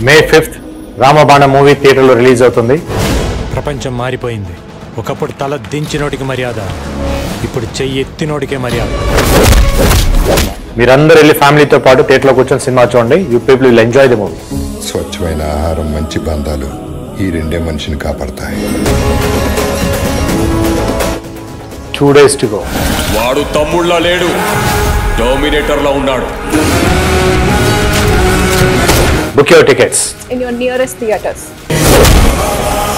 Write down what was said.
మే fifth Ramabana movie థియేటర్లో release అవుతుంది ప్రపంచం మారిపోయింది ఒకప్పుడు తల దించినోటికి మర్యాద ఇప్పుడు చెయ్యి ఎత్తినోటికే మర్యాద మీరందరూ వెళ్ళి ఫ్యామిలీతో పాటు థియేటర్లో కూర్చొని సినిమా చూడండి you people will enjoy the movie స్వచ్ఛమైన ఆహారం మంచి బంధాలు ఈ రెండే మనిషిని కాపాడతాయి టూ డేస్ టు గో వాడు తమ్ముళ్ళ లేడు డామినేటర్లా ఉన్నాడు book your tickets in your nearest theaters.